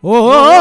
ఓ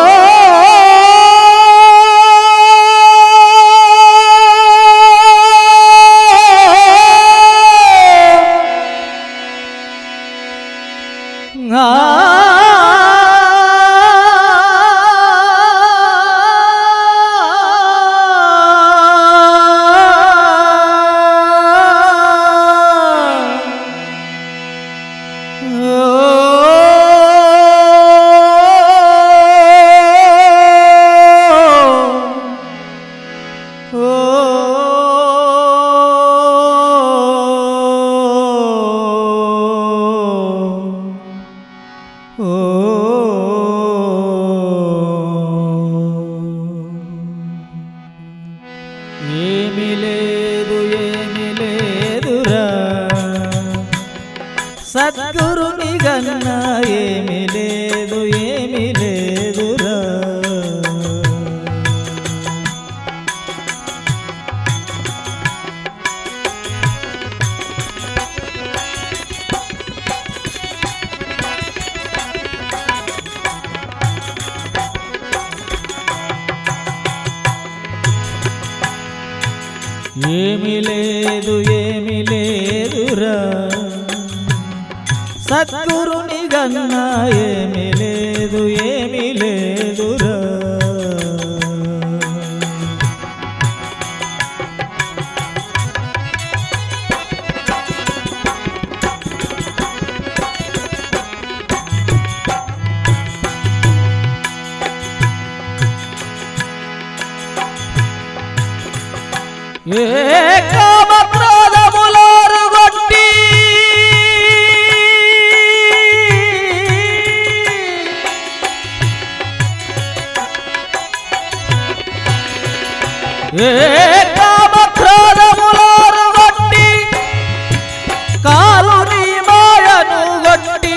ఏమి లేదు ఏమి లేదురా సద్గురుని గన్నా ఏమి లేదు ఏమి లేదురా ఏమి లేదు ఏమి లేదురా సద్గురుని గన్నా ఏమి లేదు ఏమి లేదురా ఏ కామ క్రోధములారు గొట్టి ఏ కామ క్రోధములారు గొట్టి కాలుని మాయను గొట్టి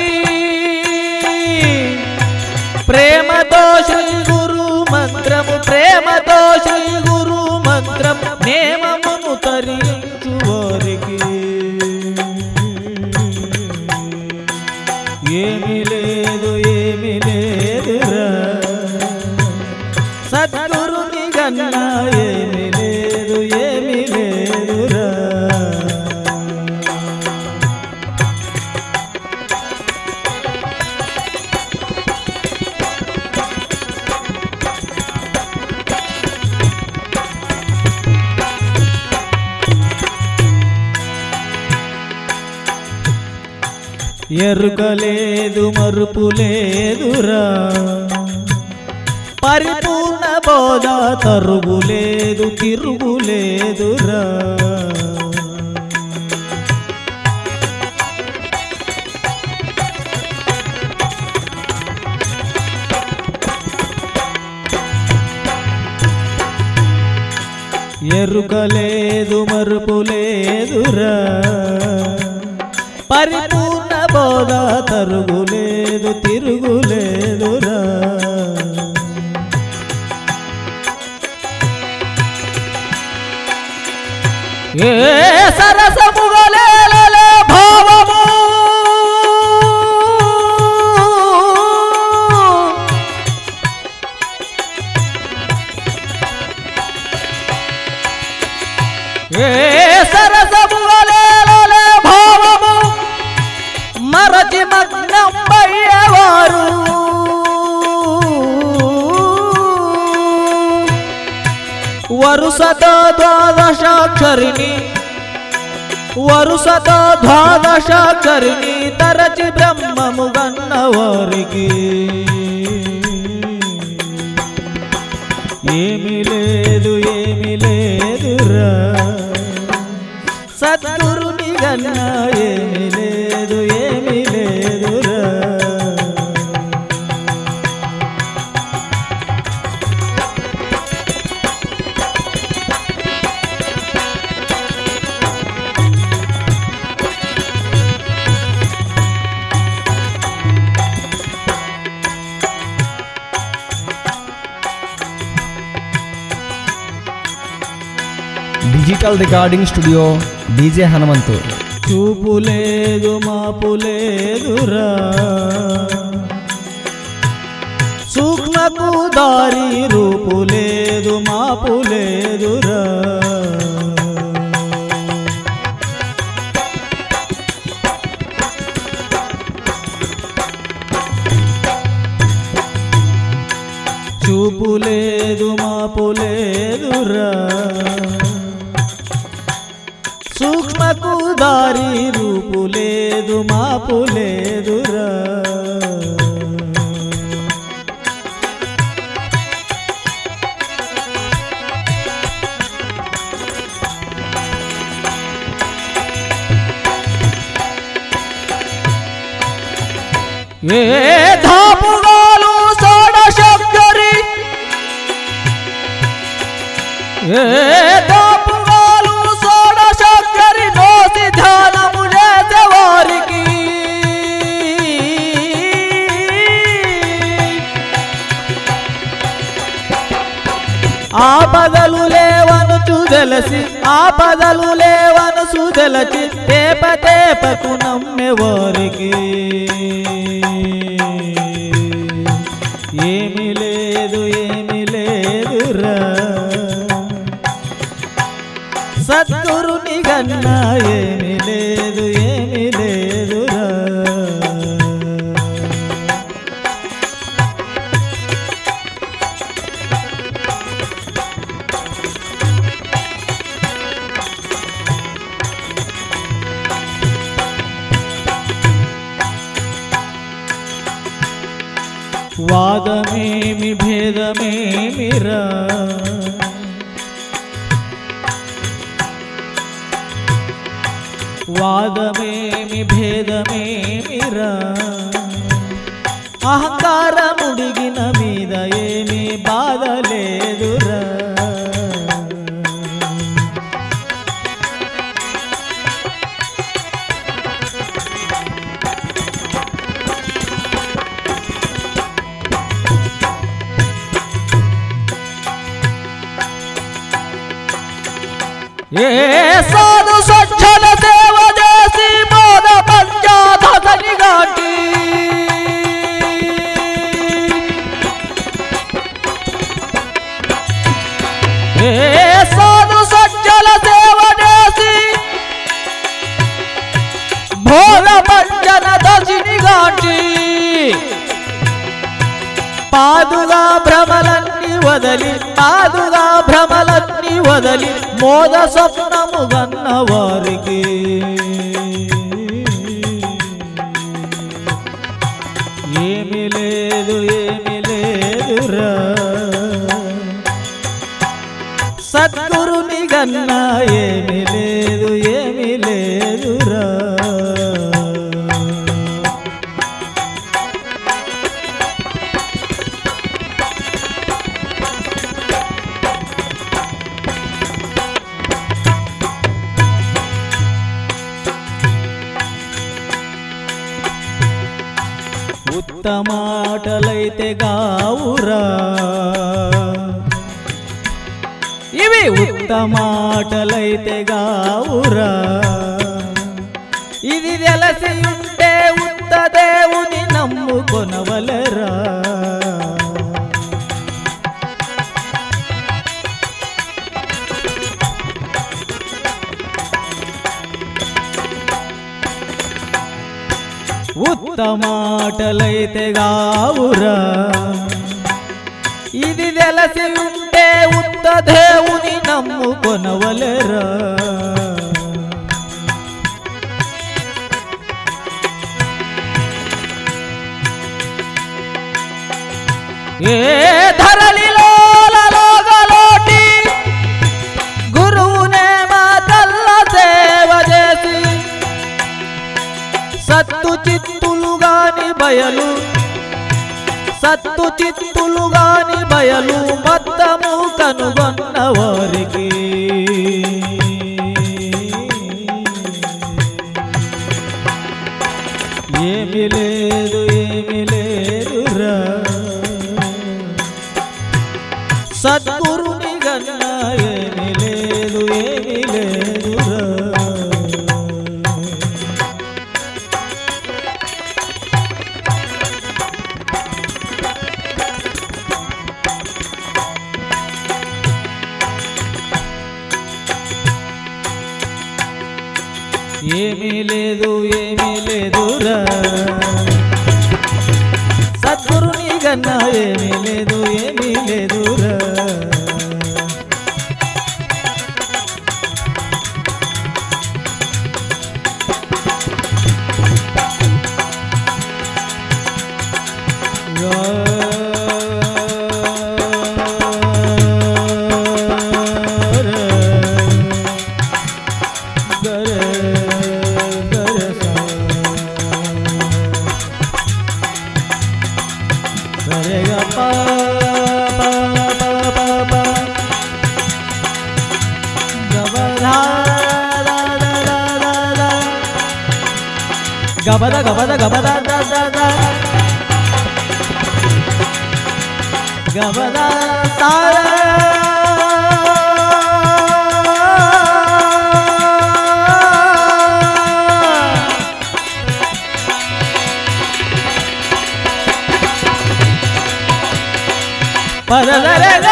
ప్రేమతో శ్రీ గురు మంత్రము ప్రేమతో శ్రీ గురు మంత్రం నేమమును తరించు వారికి ఏమి లేదు ఏమి లేదురా సద్గురుని గన్నా ఏమి లేదు ఏమి లేదురా ఎరుక లేదు మరుపు లేదురా పరిపూర్ణ బోధ తరుగు లేదు తిరుగు లేదురా ఎరుక లేదు మరుపు లేదురా పరిపూర్ణ బోధ తరుగు లేదు తిరుగు లేదురా ఏ సరసముగలేలే భావము ఏ సరసముగలేలే భావము మరచి మగ్నం అయ్యేవారు వరుసతో ద్వాదశాక్షరిని వరుసతో ద్వాదశాక్షరిని తరచి బ్రహ్మము గన్నవారికి ఏమి లేదు ఏమి లేదురా సద్గురుని గన్నా ఏమి లేదు ఏమి లేదురా digital recording studio D J Hanumanthu చూపు లేదు మాపు లేదురా సుఖ దారి రూపు లేదు మాపు లేదురా చూపు లేదు మాపు లేదురా సూక్ష్మకు దారి రూపు లేదు మాపు లేదురా ఏ ధాపుగాలు షోడశక్కరి ఏ ధాపుగాలు షోడశక్కరి నోసి ధ్యానము చేసేవారికి ఆపదలు లేవను చూదలసి ఆపదలు లేవను చూదలచి తేప తేపకు నమ్మెవారికి ఏమి లేదు ఏమి లేదురా సద్గురుని గన్నా ఏమి లేదు ఏమి లేదురా వాదమేమి భేదమేమిరా వాదమేమి భేదమేమిరా అహంకారముడిగిన మీద ఏమీ బాధ లేదురా ఏ సాధు స్వచ్ఛల సేవ చేసి మోద పంచాధని గాటి ఏ సాధు స్వచ్ఛల సేవ చేసి భోగ పంచన దశిని గాటి పాదుగా భ్రమలన్నీ వదలి పాదుగా భ్రమలన్నీ వదలి మోద స్వప్నము గన్న వారికి ఏమి లేదు ఏమి లేదురా సద్గురుని గన్నా ఏమి లేదు ఏమి లేదురా ఉత్తమాటలైతే గావురా ఇవి ఉత్తమాటలైతే గావురా ఇది తెలిసి ఉంటే ఉత్త దేవుని నమ్ముకొనవలరా ఉత్తమాటలైతే గావురా ఇది తెలిసి ఉంటే ఉత్త దేవుని నమ్ముకొనవలెరా ఏ ధరలిలో లోగలోటి గురువునే మా తల్ల సేవ చేసి సత్తు చిత్తులు గాని బయలు సత్తు చిత్తులు గాని బయలు మొత్తము కనుగొన్న వారికి ఏమి లేదు ఏమి లేదురా సద్గురుని గన్నా ఏమి లేదు ఏమి లేదురా ఏమీ లేదు ఏమీ లేదురా సద్గురుని కన్నా ఏమీ లేదు ఏమీ లేదురా గబద గబద గబద ద ద ద గబద తార పదదరగ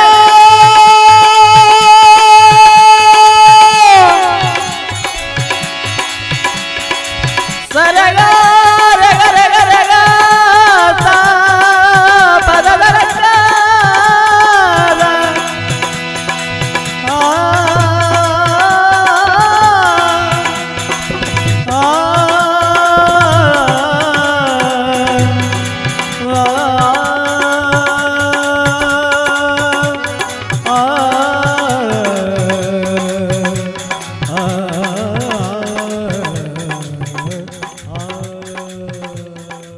సరగ రగ రగ రగ సా పదదరగ ఆ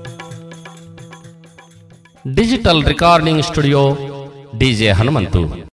digital recording studio D J Hanumanthu